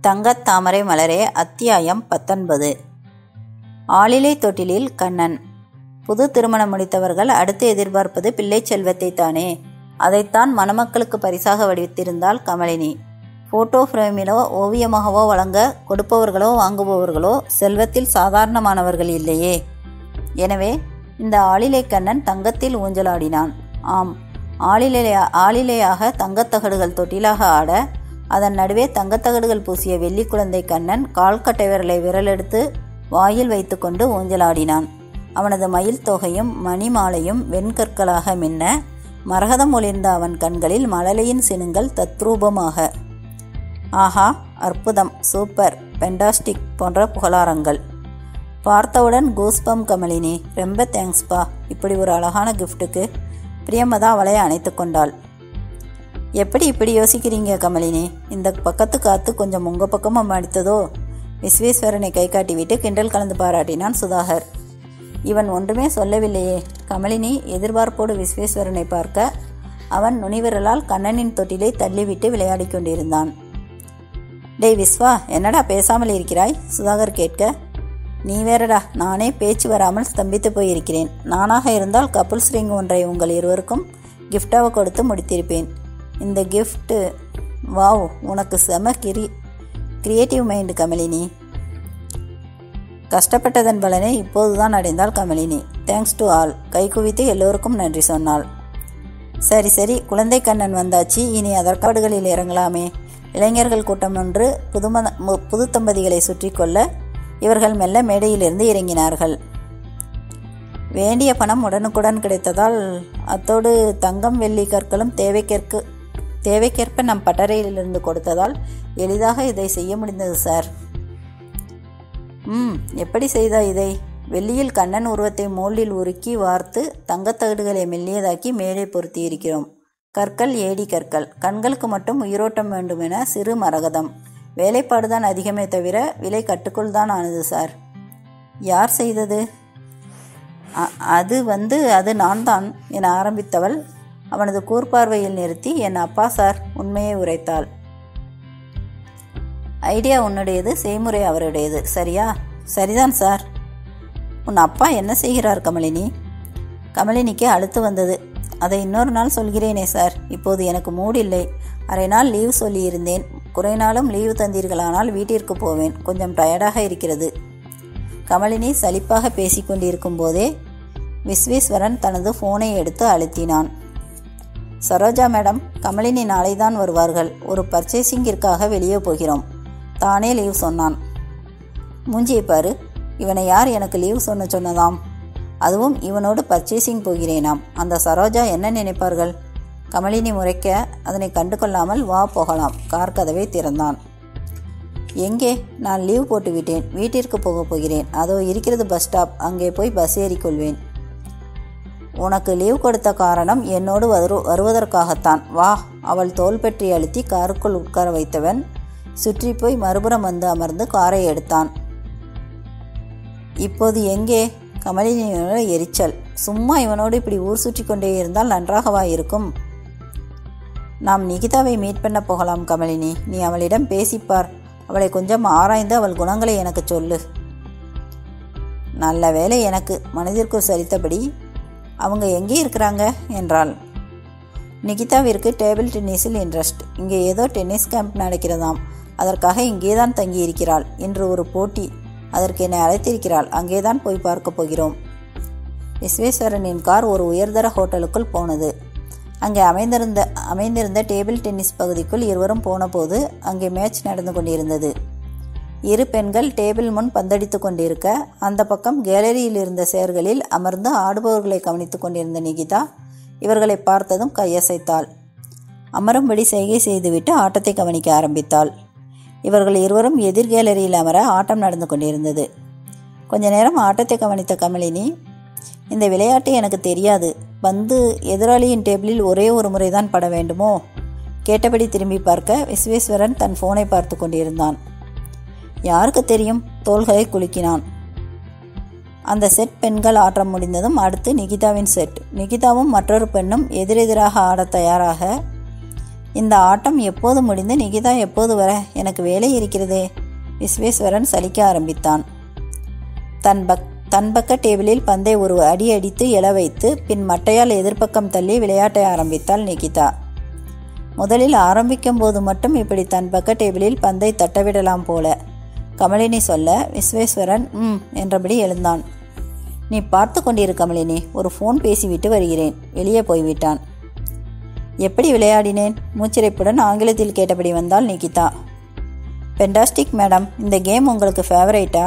தங்கத் தாமரை மலரே அத்தியாயம் பத்தொன்பது ஆளிலை தொட்டிலில் கண்ணன் புது திருமணம் முடித்தவர்கள் அடுத்து எதிர்பார்ப்பது பிள்ளை செல்வத்தை தானே அதைத்தான் மணமக்களுக்கு பரிசாக வடித்திருந்தாள் கமலினி போட்டோ ஃப்ரேமிலோ ஓவியமாகவோ வழங்க கொடுப்பவர்களோ வாங்குபவர்களோ செல்வத்தில் சாதாரணமானவர்கள் இல்லையே எனவே இந்த ஆளிலை கண்ணன் தங்கத்தில் ஊஞ்சலாடினான் ஆம் ஆளிலை ஆளிலையாக தங்கத்தகடுகள் தொட்டிலாக ஆட அதன் நடுவே தங்கத்தகடுகள் பூசிய வெள்ளி குழந்தை கண்ணன் கால்கட்டை விரலை விரலெடுத்து வாயில் வைத்துக்கொண்டு ஊஞ்சலாடினான் அவனது மயில் தொகையும் மணிமாலையும் வெண்கற்களாக மின்ன மரகதம் ஒளிர்ந்த அவன் கண்களில் மழலையின் சினுங்கள் தத்ரூபமாக ஆஹா அற்புதம் சூப்பர் பெண்டாஸ்டிக் போன்ற புகழாரங்கள் பார்த்தவுடன் கூஸ்பம் கமலினி ரொம்ப தேங்க்ஸ்பா இப்படி ஒரு அழகான கிஃப்ட்டுக்கு பிரியமதா அவளை அணைத்து கொண்டாள் எப்படி இப்படி யோசிக்கிறீங்க கமலினி இந்த பக்கத்து காத்து கொஞ்சம் உங்கள் பக்கமும் அடித்ததோ விஸ்வேஸ்வரனை கை காட்டிவிட்டு கிண்டல் கலந்து பாராட்டினான் சுதாகர் இவன் ஒன்றுமே சொல்லவில்லையே கமலினி எதிர்பார்ப்போடு விஸ்வேஸ்வரனை பார்க்க அவன் நுனிவிரலால் கண்ணனின் தொட்டிலை தள்ளிவிட்டு விளையாடிக் கொண்டிருந்தான் டேய் விஸ்வா என்னடா பேசாமல் இருக்கிறாய் சுதாகர் கேட்க நீ வேறடா நானே பேச்சு வராமல் ஸ்தம்பித்து போயிருக்கிறேன் நானாக இருந்தால் கப்புள்ஸ் ரிங் ஒன்றை உங்கள் இருவருக்கும் கிஃப்டாக கொடுத்து முடித்திருப்பேன் இந்த கிஃப்ட்டு வாவ் உனக்கு செம கிரி கிரியேட்டிவ் மைண்டு கமலினி கஷ்டப்பட்டதன் பலனை இப்போதுதான் அடைந்தாள் கமலினி தேங்க்ஸ் டு ஆல் கை குவித்து எல்லோருக்கும் நன்றி சொன்னாள் சரி சரி குழந்தை கண்ணன் வந்தாச்சு இனி அதற்காடுகளில் இறங்கலாமே இளைஞர்கள் கூட்டம் ஒன்று புதும புது தம்பதிகளை சுற்றி கொள்ள இவர்கள் மெல்ல மேடையிலிருந்து இறங்கினார்கள் வேண்டிய பணம் உடனுக்குடன் கிடைத்ததால் அத்தோடு தங்கம் வெள்ளி கற்களும் தேவைக்கேற்கு தேவைக்கேற்ப நம் பட்டறையிலிருந்து கொடுத்ததால் எளிதாக இதை செய்ய முடிந்தது சார் ம் எப்படி செய்தா இதை வெள்ளியில் கண்ணன் உருவத்தை மோல்டில் உருக்கி வார்த்து தங்கத்தகடுகளை மெல்லியதாக்கி மேலே பொருத்தி இருக்கிறோம் கற்கள் ஏடி கற்கள் கண்களுக்கு மட்டும் உயிரோட்டம் வேண்டுமென சிறு மரகதம் வேலைப்பாடுதான் அதிகமே தவிர விலை கட்டுக்குள் தான் ஆனது சார் யார் செய்தது அது வந்து அது நான் தான் என ஆரம்பித்தவள் அவனது கூர்பார்வையில் நிறுத்தி என் அப்பா சார் உண்மையை உரைத்தாள் ஐடியா உன்னுடையது செய்முறை அவருடையது சரியா சரிதான் சார் உன் அப்பா என்ன செய்கிறார் கமலினி கமலினிக்கு அழுத்து வந்தது அதை இன்னொரு நாள் சொல்கிறேனே சார் இப்போது எனக்கு மூடில்லை அரை நாள் லீவ் சொல்லியிருந்தேன் குறை நாளும் லீவு தந்தீர்களானால் வீட்டிற்கு போவேன் கொஞ்சம் டயர்டாக இருக்கிறது கமலினி சலிப்பாக பேசிக்கொண்டிருக்கும் போதே விஸ்வேஸ்வரன் தனது ஃபோனை எடுத்து அழுத்தினான் சரோஜா மேடம் கமலினி நாளைதான் வருவார்கள் ஒரு பர்ச்சேசிங்கிற்காக வெளியே போகிறோம் தானே லீவ் சொன்னான் மூஞ்சியை பாரு இவனை யார் எனக்கு லீவ் சொன்ன சொன்னதாம் அதுவும் இவனோடு பர்ச்சேசிங் போகிறேனாம் அந்த சரோஜா என்ன நினைப்பார்கள் கமலினி முறைக்க அதனை கண்டு கொள்ளாமல் வா போகலாம் கார் கதவை திறந்தான் எங்கே நான் லீவ் போட்டு விட்டேன் வீட்டிற்கு போக போகிறேன் அதோ இருக்கிறது பஸ் ஸ்டாப் அங்கே போய் பஸ் ஏறிக்கொள்வேன் உனக்கு லீவ் கொடுத்த காரணம் என்னோடு வரு வருவதற்காகத்தான் வா அவள் தோல் பெற்றி அழுத்தி காருக்குள் உட்கார வைத்தவன் சுற்றி போய் மறுபுறம் வந்து அமர்ந்து காரை எடுத்தான் இப்போது எங்கே கமலினியோட எரிச்சல் சும்மா இவனோடு இப்படி ஊர் சுற்றி கொண்டே இருந்தால் நன்றாகவா இருக்கும் நாம் நிகிதாவை மீட் பண்ண போகலாம் கமலினி நீ அவளிடம் பேசிப்பார் அவளை கொஞ்சம் ஆராய்ந்து அவள் குணங்களை எனக்கு சொல்லு நல்ல வேலை எனக்கு மனதிற்குள் சரித்தபடி அவங்க எங்கே இருக்கிறாங்க என்றாள் நிகிதாவிற்கு டேபிள் டென்னிஸில் இன்ட்ரெஸ்ட் இங்கே ஏதோ டென்னிஸ் கேம்ப் நடக்கிறதாம் அதற்காக இங்கேதான் தங்கியிருக்கிறாள் இன்று ஒரு போட்டி அதற்கு என்னை அழைத்திருக்கிறாள் அங்கேதான் போய் பார்க்க போகிறோம் விஸ்வேஸ்வரனின் கார் ஒரு உயர்தர ஹோட்டலுக்குள் போனது அங்கே அமைந்திருந்த அமைந்திருந்த டேபிள் டென்னிஸ் பகுதிக்குள் இருவரும் போனபோது அங்கே மேட்ச் நடந்து கொண்டிருந்தது இரு பெண்கள் டேபிள் முன் பந்தடித்து கொண்டிருக்க அந்த பக்கம் கேலரியில் இருந்த சேர்களில் அமர்ந்து ஆடுபவர்களை கவனித்துக் கொண்டிருந்த நிகிதா இவர்களை பார்த்ததும் கையசைத்தாள் அமரும்படி செய்கை செய்துவிட்டு ஆட்டத்தை கவனிக்க ஆரம்பித்தாள் இவர்கள் இருவரும் எதிர் கேலரியில் அமர ஆட்டம் நடந்து கொண்டிருந்தது கொஞ்ச நேரம் ஆட்டத்தை கவனித்த கமலினி இந்த விளையாட்டு எனக்கு தெரியாது வந்து எதிராளியின் டேபிளில் ஒரே ஒரு முறைதான் பட வேண்டுமோ கேட்டபடி திரும்பி பார்க்க விஸ்வேஸ்வரன் தன் ஃபோனை பார்த்து கொண்டிருந்தான் யாருக்கு தெரியும் தோள்களை குலுக்கினான் அந்த செட் பெண்கள் ஆட்டம் முடிந்ததும் அடுத்து நிகிதாவின் செட் நிகிதாவும் மற்றொரு பெண்ணும் எதிரெதிராக ஆடத் தயாராக இந்த ஆட்டம் எப்போது முடிந்து நிகிதா எப்போது வர எனக்கு வேலை இருக்கிறதே விஸ்வேஸ்வரன் சலிக்க ஆரம்பித்தான் தன் பக் தன் பக்க டேபிளில் பந்தை ஒரு அடி அடித்து எழ வைத்து பின் மட்டையால் எதிர்ப்பக்கம் தள்ளி விளையாட்டை ஆரம்பித்தாள் நிகிதா முதலில் ஆரம்பிக்கும் போது மட்டும் இப்படி தன் பக்க டேபிளில் பந்தை தட்டவிடலாம் போல கமலினி சொல்ல விஸ்வேஸ்வரன் ம் என்றபடி எழுந்தான் நீ பார்த்து கொண்டிரு கமலினி ஒரு ஃபோன் பேசிவிட்டு வருகிறேன் வெளியே போய்விட்டான் எப்படி விளையாடினேன் மூச்சிறைப்புடன் ஆங்கிலத்தில் கேட்டபடி வந்தால் நிகிதா பென்டாஸ்டிக் மேடம் இந்த கேம் உங்களுக்கு ஃபேவரைட்டா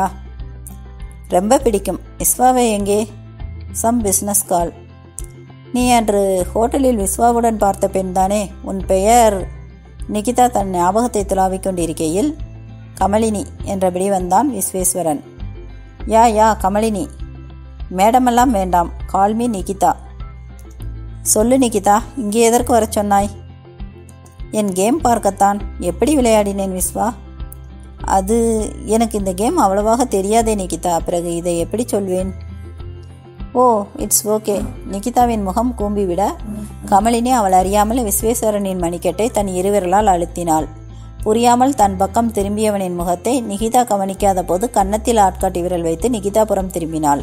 ரொம்ப பிடிக்கும் விஸ்வாவை எங்கே சம் பிஸ்னஸ் கால் நீ அன்று ஹோட்டலில் விஸ்வாவுடன் பார்த்த பெண் தானே உன் பெயர் நிகிதா தன் ஞாபகத்தை துளாவிக் கொண்டிருக்கையில் கமலினி என்றபடி வந்தான் விஸ்வேஸ்வரன் யா யா கமலினி மேடமெல்லாம் வேண்டாம் கால்மி நிகிதா சொல்லு நிகிதா இங்கே எதற்கு வரச் சொன்னாய் என் கேம் பார்க்கத்தான் எப்படி விளையாடினேன் விஸ்வா அது எனக்கு இந்த கேம் அவ்வளவாக தெரியாதே நிகிதா பிறகு இதை எப்படி சொல்வேன் ஓ இட்ஸ் ஓகே நிகிதாவின் முகம் கூம்பிவிட கமலினி அவள் அறியாமல் விஸ்வேஸ்வரனின் மணிக்கட்டை தன் இருவிரலால் அழுத்தினாள் புரியாமல் தன் பக்கம் திரும்பியவனின் முகத்தை நிகிதா கவனிக்காத போது கன்னத்தில் ஆட்காட்டி விரல் வைத்து நிகிதாபுரம் திரும்பினாள்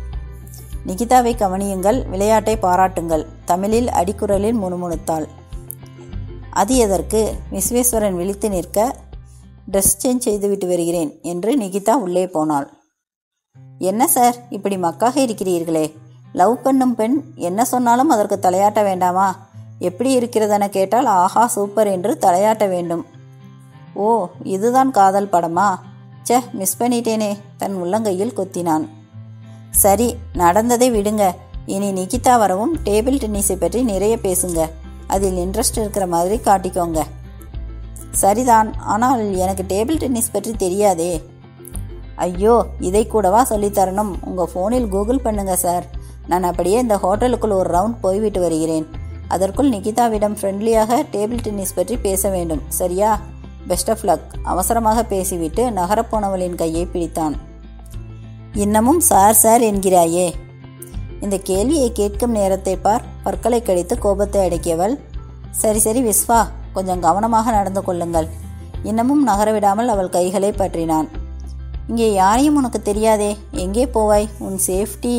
நிகிதாவை கவனியுங்கள் விளையாட்டை பாராட்டுங்கள் தமிழில் அடிக்குரலில் முணுமுணுத்தாள் அது எதற்கு விஸ்வேஸ்வரன் விழித்து நிற்க ட்ரெஸ் சேஞ்ச் செய்துவிட்டு வருகிறேன் என்று நிகிதா உள்ளே போனாள் என்ன சார் இப்படி மக்காக இருக்கிறீர்களே லவ் பண்ணும் பெண் என்ன சொன்னாலும் அதற்கு தலையாட்ட வேண்டாமா எப்படி இருக்கிறதென கேட்டால் ஆஹா சூப்பர் என்று தலையாட்ட வேண்டும் ஓ இதுதான் காதல் படமா ச்சே மிஸ் பண்ணிட்டேனே தன் உள்ளங்கையில் கொத்தினான் சரி நடந்ததை விடுங்க இனி நிகிதா வரவும் டேபிள் டென்னிஸை பற்றி நிறைய பேசுங்க அதில் இன்ட்ரெஸ்ட் இருக்கிற மாதிரி காட்டிக்கோங்க சரிதான் ஆனால் எனக்கு டேபிள் டென்னிஸ் பற்றி தெரியாதே ஐயோ இதை கூடவா சொல்லித்தரணும் உங்கள் ஃபோனில் கூகுள் பண்ணுங்க சார் நான் அப்படியே இந்த ஹோட்டலுக்குள் ஒரு ரவுண்ட் போய்விட்டு வருகிறேன் அதற்குள் நிகிதாவிடம் ஃப்ரெண்ட்லியாக டேபிள் டென்னிஸ் பற்றி பேச வேண்டும் சரியா பெஸ்ட் ஆஃப் லக் அவசரமாக பேசிவிட்டு நகரப்போனவளின் கையை பிடித்தான் இன்னமும் சார் சார் என்கிறாயே இந்த கேள்வியை கேட்கும் நேரத்தை பார் பற்களை கடித்து கோபத்தை அடக்கியவள் சரி சரி விஸ்வா கொஞ்சம் கவனமாக நடந்து கொள்ளுங்கள் இன்னமும் நகரவிடாமல் அவள் கைகளை பற்றினான் இங்கே யாரையும் உனக்கு தெரியாதே எங்கே போவாய் உன் சேஃப்டி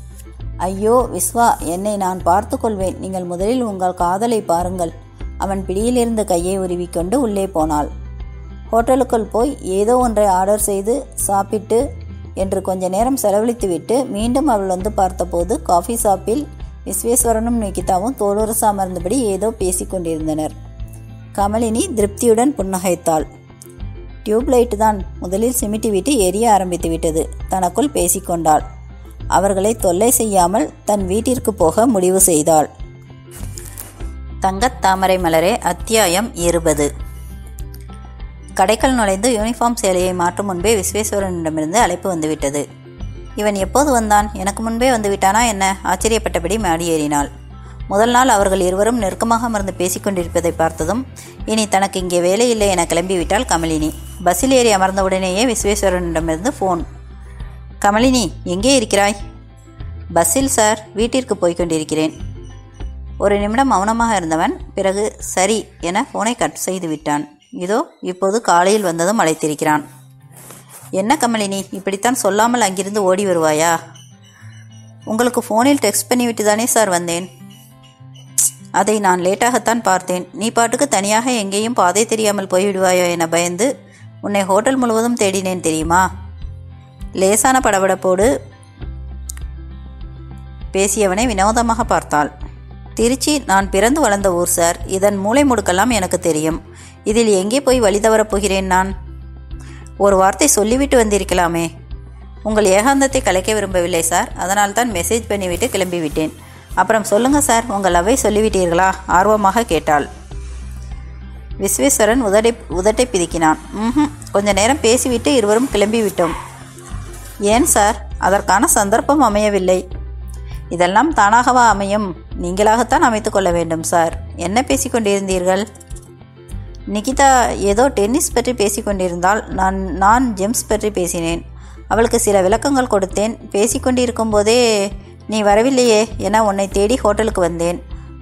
ஐயோ விஸ்வா என்னை நான் பார்த்து கொள்வேன் நீங்கள் முதலில் உங்கள் காதலை பாருங்கள் அவன் பிடியிலிருந்து கையை உருவிக்கொண்டு உள்ளே போனாள் ஹோட்டலுக்குள் போய் ஏதோ ஒன்றை ஆர்டர் செய்து சாப்பிட்டு என்று கொஞ்ச நேரம் செலவழித்துவிட்டு மீண்டும் அவள் வந்து பார்த்தபோது காஃபி ஷாப்பில் விஸ்வேஸ்வரனும் நிகிதாவும் தோளுரசு அமர்ந்தபடி ஏதோ பேசிக் கொண்டிருந்தனர் கமலினி திருப்தியுடன் புன்னகைத்தாள் டியூப்லைட் தான் முதலில் சிமிட்டிவிட்டு எரிய ஆரம்பித்து விட்டது தனக்குள் பேசிக்கொண்டாள் அவர்களை தொல்லை செய்யாமல் தன் வீட்டிற்கு போக முடிவு செய்தாள் தங்கத் தாமரை மலரே அத்தியாயம் இருபது கடைக்குள் நுழைந்து யூனிஃபார்ம் சேலையை மாற்றும் முன்பே விஸ்வேஸ்வரனிடமிருந்து அழைப்பு வந்துவிட்டது இவன் எப்போது வந்தான் எனக்கு முன்பே வந்து விட்டானா என்ன ஆச்சரியப்பட்டபடி மாடி ஏறினாள் முதல் நாள் அவர்கள் இருவரும் நெருக்கமாக அமர்ந்து பேசிக்கொண்டிருப்பதை பார்த்ததும் இனி தனக்கு இங்கே வேலை இல்லை என கிளம்பிவிட்டாள் கமலினி பஸ்ஸில் ஏறி அமர்ந்தவுடனேயே விஸ்வேஸ்வரனிடமிருந்து ஃபோன் கமலினி எங்கே இருக்கிறாய் பஸ்ஸில் சார் வீட்டிற்கு போய்க் கொண்டிருக்கிறேன் ஒரு நிமிடம் மௌனமாக இருந்தவன் பிறகு சரி என ஃபோனை கட் செய்து விட்டான் இதோ இப்போது காலையில் வந்ததும் அழைத்திருக்கிறான் என்ன கமலினி இப்படித்தான் சொல்லாமல் அங்கிருந்து ஓடி வருவாயா உங்களுக்கு ஃபோனில் டெக்ஸ்ட் பண்ணிவிட்டு தானே சார் வந்தேன் அதை நான் லேட்டாகத்தான் பார்த்தேன் நீ பாட்டுக்கு தனியாக எங்கேயும் பாதை தெரியாமல் போய்விடுவாயோ என பயந்து உன்னை ஹோட்டல் முழுவதும் தேடினேன் தெரியுமா லேசான படபடப்போடு பேசியவனை வினோதமாக பார்த்தாள் திருச்சி நான் பிறந்து வளர்ந்த ஊர் சார் இதன் மூளை முடுக்கெல்லாம் எனக்கு தெரியும் இதில் எங்கே போய் வழி தவறப் போகிறேன் நான் ஒரு வார்த்தை சொல்லிவிட்டு வந்திருக்கலாமே உங்கள் ஏகாந்தத்தை கலைக்க விரும்பவில்லை சார் அதனால் தான் மெசேஜ் பண்ணிவிட்டு கிளம்பிவிட்டேன் அப்புறம் சொல்லுங்க சார் உங்கள் அவை சொல்லிவிட்டீர்களா ஆர்வமாக கேட்டாள் விஸ்வேஸ்வரன் உதடை உதட்டை பிதுக்கினான் ம் கொஞ்ச நேரம் பேசிவிட்டு இருவரும் கிளம்பிவிட்டோம் ஏன் சார் அதற்கான சந்தர்ப்பம் அமையவில்லை இதெல்லாம் தானாகவா அமையும் நீங்களாகத்தான் அமைத்துக் கொள்ள வேண்டும் சார் என்ன பேசிக்கொண்டிருந்தீர்கள் நிகிதா ஏதோ டென்னிஸ் பற்றி பேசிக்கொண்டிருந்தால் நான் நான் ஜெம்ஸ் பற்றி பேசினேன் அவளுக்கு சில விளக்கங்கள் கொடுத்தேன் பேசிக்கொண்டிருக்கும் போதே நீ வரவில்லையே என உன்னை தேடி ஹோட்டலுக்கு வந்தேன்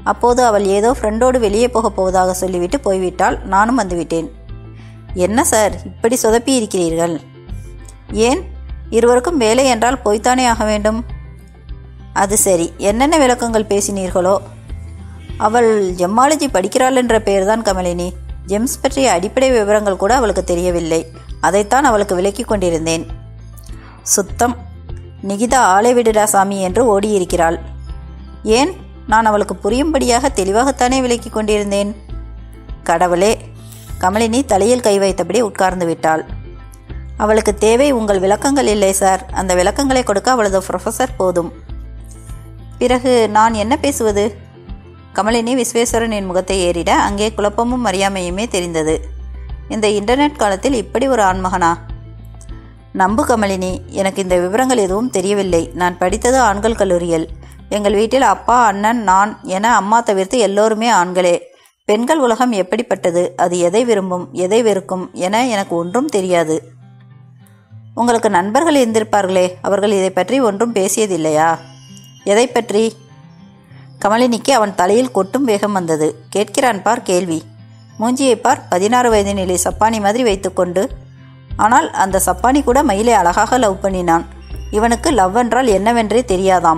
அப்போது அவள் ஏதோ ஃப்ரெண்டோடு வெளியே போகப் போவதாக சொல்லிவிட்டு போய்விட்டாள் நானும் வந்துவிட்டேன் என்ன சார் இப்படி சொதப்பி இருக்கிறீர்கள் ஏன் இருவருக்கும் வேலை என்றால் போய்த்தானே ஆக வேண்டும் அது சரி என்னென்ன விளக்கங்கள் பேசினீர்களோ அவள் ஜெம்மாலஜி படிக்கிறாள் என்ற பெயர்தான் கமலினி ஜெம்ஸ் பற்றிய அடிப்படை விவரங்கள் கூட அவளுக்கு தெரியவில்லை அதைத்தான் அவளுக்கு விளக்கிக் கொண்டிருந்தேன் சுத்தம் நிகிதா ஆளை விடுடா சாமி என்று ஓடியிருக்கிறாள் ஏன் நான் அவளுக்கு புரியும்படியாக தெளிவாகத்தானே விளக்கிக் கொண்டிருந்தேன் கடவுளே கமலினி தலையில் கை வைத்தபடி உட்கார்ந்து விட்டாள் அவளுக்கு தேவை உங்கள் விளக்கங்கள் இல்லை சார் அந்த விளக்கங்களை கொடுக்க அவளது ப்ரொஃபஸர் போதும் பிறகு நான் என்ன பேசுவது கமலினி விஸ்வேஸ்வரனின் முகத்தை ஏறிட அங்கே குழப்பமும் அறியாமையுமே தெரிந்தது இந்த இன்டர்நெட் காலத்தில் இப்படி ஒரு ஆண்மகனா நம்பு கமலினி எனக்கு இந்த விவரங்கள் எதுவும் தெரியவில்லை நான் படித்தது ஆண்கள் கல்லூரியில் எங்கள் வீட்டில் அப்பா அண்ணன் நான் என அம்மா தவிர்த்து எல்லோருமே ஆண்களே பெண்கள் உலகம் எப்படிப்பட்டது அது எதை விரும்பும் எதை வெறுக்கும் என எனக்கு ஒன்றும் தெரியாது உங்களுக்கு நண்பர்கள் இருந்திருப்பார்களே அவர்கள் இதை பற்றி ஒன்றும் பேசியதில்லையா எதை பற்றி கமலினிக்கு அவன் தலையில் கொட்டும் வேகம் வந்தது கேட்கிறான் பார் கேள்வி மூஞ்சியை பார் பதினாறு வயது நிலை சப்பானி மாதிரி வைத்துக்கொண்டு ஆனால் அந்த சப்பானி கூட மயிலை அழகாக லவ் பண்ணினான் இவனுக்கு லவ் என்றால் என்னவென்றே தெரியாதாம்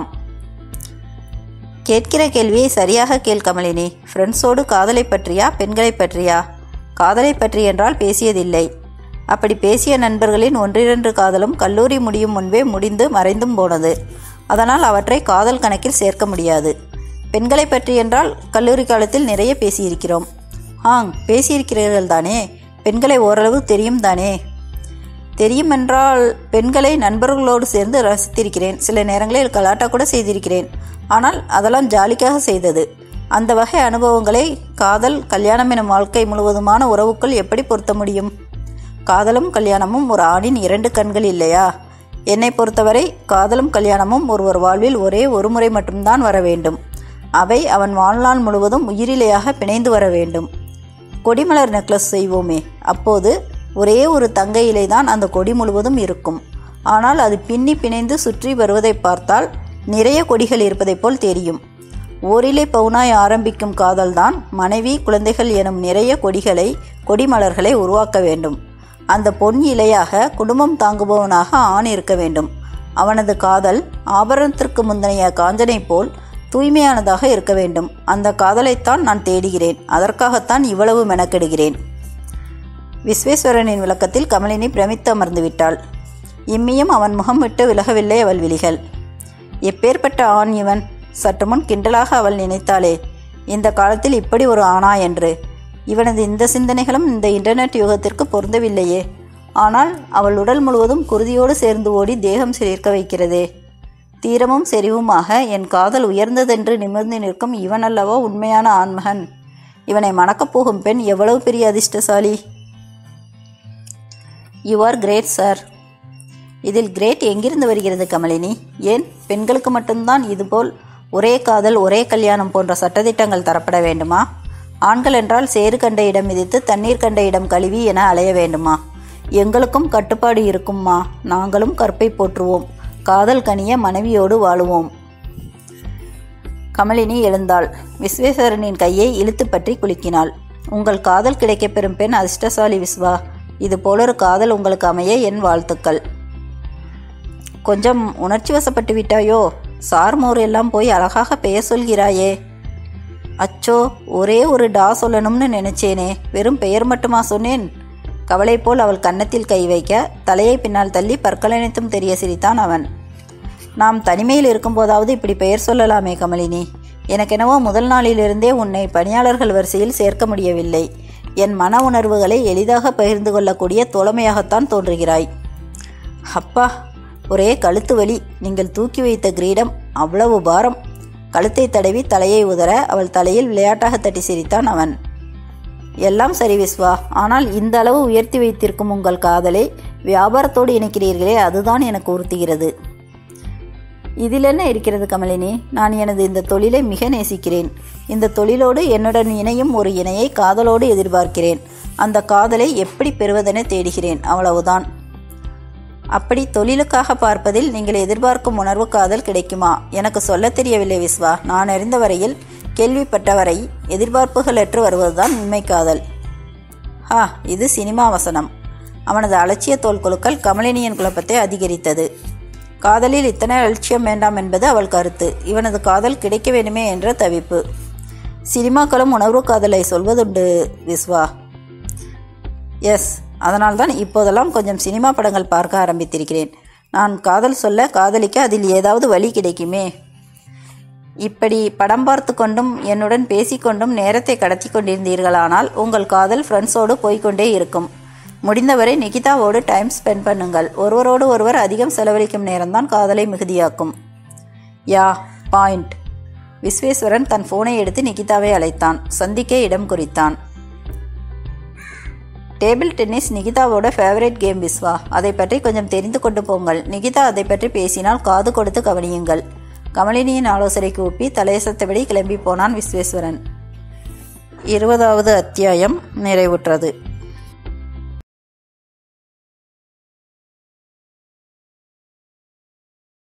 கேட்கிற கேள்வியை சரியாக கேள் கமலினி ஃப்ரெண்ட்ஸோடு காதலை பற்றியா பெண்களை பற்றியா காதலை பற்றி என்றால் பேசியதில்லை அப்படி பேசிய நண்பர்களின் ஒன்றிரண்டு காதலும் கல்லூரி முடியும் முன்பே முடிந்து மறைந்தும் போனது அதனால் அவற்றை காதல் கணக்கில் சேர்க்க முடியாது பெண்களை பற்றி என்றால் கல்லூரி காலத்தில் நிறைய பேசியிருக்கிறோம் ஆங் பேசியிருக்கிறீர்கள் தானே பெண்களை ஓரளவு தெரியும் தானே தெரியும் என்றால் பெண்களை நண்பர்களோடு சேர்ந்து ரசித்திருக்கிறேன் சில நேரங்களில் கலாட்டா கூட செய்திருக்கிறேன் ஆனால் அதெல்லாம் ஜாலிக்காக செய்தது அந்த வகை அனுபவங்களை காதல் கல்யாணம் எனும் வாழ்க்கை முழுவதுமான உறவுக்குள் எப்படி பொருத்த முடியும் காதலும் கல்யாணமும் ஒரு ஆணின் இரண்டு கண்கள் இல்லையா என்னை பொறுத்தவரை காதலும் கல்யாணமும் ஒருவர் வாழ்வில் ஒரே ஒரு முறை மட்டும்தான் வர வேண்டும் அவை அவன் வாழ்நாள் முழுவதும் உயிரிலையாக பிணைந்து வர வேண்டும் கொடிமலர் நெக்லஸ் செய்வோமே அப்போது ஒரே ஒரு தங்க இலைதான் அந்த கொடி முழுவதும் இருக்கும் ஆனால் அது பின்னி பிணைந்து சுற்றி வருவதை பார்த்தால் நிறைய கொடிகள் இருப்பதைப் போல் தெரியும் ஓரிலை பவுனாய் ஆரம்பிக்கும் காதல்தான் மனைவி குழந்தைகள் எனும் நிறைய கொடிகளை கொடிமலர்களை உருவாக்க வேண்டும் அந்த பொன் இலையாக குடும்பம் தாங்குபவனாக ஆண் இருக்க வேண்டும் அவனது காதல் ஆபரணத்திற்கு முந்தைய காஞ்சனை போல் தூய்மையானதாக இருக்க வேண்டும் அந்த காதலைத்தான் நான் தேடுகிறேன் அதற்காகத்தான் இவ்வளவு மெனக்கெடுகிறேன் விஸ்வேஸ்வரனின் விளக்கத்தில் கமலினி பிரமித்து அமர்ந்து விட்டாள் இம்மியும் அவன் முகம் விட்டு விலகவில்லை அவள் விழிகள் எப்பேற்பட்ட ஆண் இவன் சற்று முன் கிண்டலாக அவள் நினைத்தாளே இந்த காலத்தில் இப்படி ஒரு ஆணா என்று இவனது இந்த சிந்தனைகளும் இந்த இன்டர்நெட் யுகத்திற்கு பொருந்தவில்லையே ஆனால் அவள் உடல் முழுவதும் குருதியோடு சேர்ந்து ஓடி தேகம் சிலிர்க்க வைக்கிறதே தீரமும் செறிவுமாக என் காதல் உயர்ந்ததென்று நிமிர்ந்து நிற்கும் இவன் அல்லவா உண்மையான ஆண்மகன் இவனை மணக்கப் போகும் பெண் எவ்வளவு பெரிய அதிர்ஷ்டசாலி யூ ஆர் கிரேட் சார் இதில் கிரேட் எங்கிருந்து வருகிறது கமலினி ஏன் பெண்களுக்கு மட்டும்தான் இதுபோல் ஒரே காதல் ஒரே கல்யாணம் போன்ற சட்டதிட்டங்கள் தரப்பட வேண்டுமா ஆண்கள் என்றால் சேறு கண்ட இடம் மிதித்து தண்ணீர் கண்ட இடம் கழுவி என அலைய வேண்டுமா எங்களுக்கும் கட்டுப்பாடு இருக்கும்மா நாங்களும் கற்பை போற்றுவோம் காதல் கனிய மனைவியோடு வாழுவோம் கமலினி எழுந்தாள் விஸ்வேஸ்வரனின் கையை இழுத்து பற்றி குலுக்கினாள் உங்கள் காதல் கிடைக்கப் பெறும் பெண் அதிர்ஷ்டசாலி விஸ்வா இது போலொரு காதல் உங்களுக்கு அமைய என் வாழ்த்துக்கள் கொஞ்சம் உணர்ச்சி வசப்பட்டு விட்டாயோ சார்மோர் எல்லாம் போய் அழகாக பெயர் சொல்கிறாயே அச்சோ ஒரே ஒரு டா சொல்லணும்னு நினைச்சேனே வெறும் பெயர் மட்டுமா சொன்னேன் கவலை போல் அவள் கன்னத்தில் கை வைக்க தலையை பின்னால் தள்ளி பற்களனைத்தும் தெரிய சிரித்தான் அவன் நாம் தனிமையில் இருக்கும்போதாவது இப்படி பெயர் சொல்லலாமே கமலினி எனக்கெனவோ முதல் நாளிலிருந்தே உன்னை பணியாளர்கள் வரிசையில் சேர்க்க முடியவில்லை என் மன உணர்வுகளை எளிதாக பகிர்ந்து கொள்ளக்கூடிய தோழமையாகத்தான் தோன்றுகிறாய் அப்பா ஒரே கழுத்து வலி நீங்கள் தூக்கி வைத்த கிரீடம் அவ்வளவு பாரம் கழுத்தை தடவி தலையை உதற அவள் தலையில் விளையாட்டாக தட்டி சிரித்தான் அவன் எல்லாம் சரி விஸ்வா ஆனால் இந்த அளவு உயர்த்தி வைத்திருக்கும் உங்கள் காதலை வியாபாரத்தோடு இணைக்கிறீர்களே அதுதான் எனக்கு உறுத்துகிறது இதில் என்ன இருக்கிறது கமலினி நான் எனது இந்த தொழிலை மிக நேசிக்கிறேன் இந்த தொழிலோடு என்னுடன் இணையும் ஒரு இணையை காதலோடு எதிர்பார்க்கிறேன் அந்த காதலை எப்படி பெறுவதென தேடுகிறேன் அவ்வளவுதான் அப்படி தொழிலுக்காக பார்ப்பதில் நீங்கள் எதிர்பார்க்கும் உணர்வு காதல் கிடைக்குமா எனக்கு சொல்லத் தெரியவில்லை விஸ்வா நான் அறிந்த வரையில் கேள்விப்பட்டவரை எதிர்பார்ப்புகளற்று வருவதுதான் உண்மை காதல் ஹா இது சினிமா வசனம் அவனது அலட்சிய தோல் குலுக்கல் கமலினியின் குழப்பத்தை அதிகரித்தது காதலில் இத்தனை அலட்சியம் வேண்டாம் என்பது அவள் கருத்து இவனது காதல் கிடைக்க வேண்டுமே என்ற தவிப்பு சினிமாக்களும் உணர்வு காதலை சொல்வதுண்டு விஸ்வா எஸ் அதனால்தான் இப்போதெல்லாம் கொஞ்சம் சினிமா படங்கள் பார்க்க ஆரம்பித்திருக்கிறேன் நான் காதல் சொல்ல காதலிக்க அதில் ஏதாவது வழி கிடைக்குமே இப்படி படம் பார்த்து கொண்டும் என்னுடன் பேசிக்கொண்டும் நேரத்தை கடத்தி கொண்டிருந்தீர்களானால் உங்கள் காதல் ஃப்ரெண்ட்ஸோடு போய்க்கொண்டே இருக்கும் முடிந்தவரை நிகிதாவோடு டைம் ஸ்பெண்ட் பண்ணுங்கள் ஒருவரோடு ஒருவர் அதிகம் செலவழிக்கும் நேரம்தான் காதலை மிகுதியாக்கும் யா பாயிண்ட் விஸ்வேஸ்வரன் தன் போனை எடுத்து நிகிதாவை அழைத்தான் சந்திக்க இடம் குறித்தான் டேபிள் டென்னிஸ் நிகிதாவோட ஃபேவரட் கேம் விஸ்வா அதை பற்றி கொஞ்சம் தெரிந்து கொண்டு போங்கள் நிகிதா அதை பற்றி பேசினால் காது கொடுத்து கவனியுங்கள் கமலினியின் ஆலோசனைக்கு ஒப்பி தலையசத்தபடி கிளம்பி போனான் விஸ்வேஸ்வரன் இருபதாவது அத்தியாயம் நிறைவுற்றது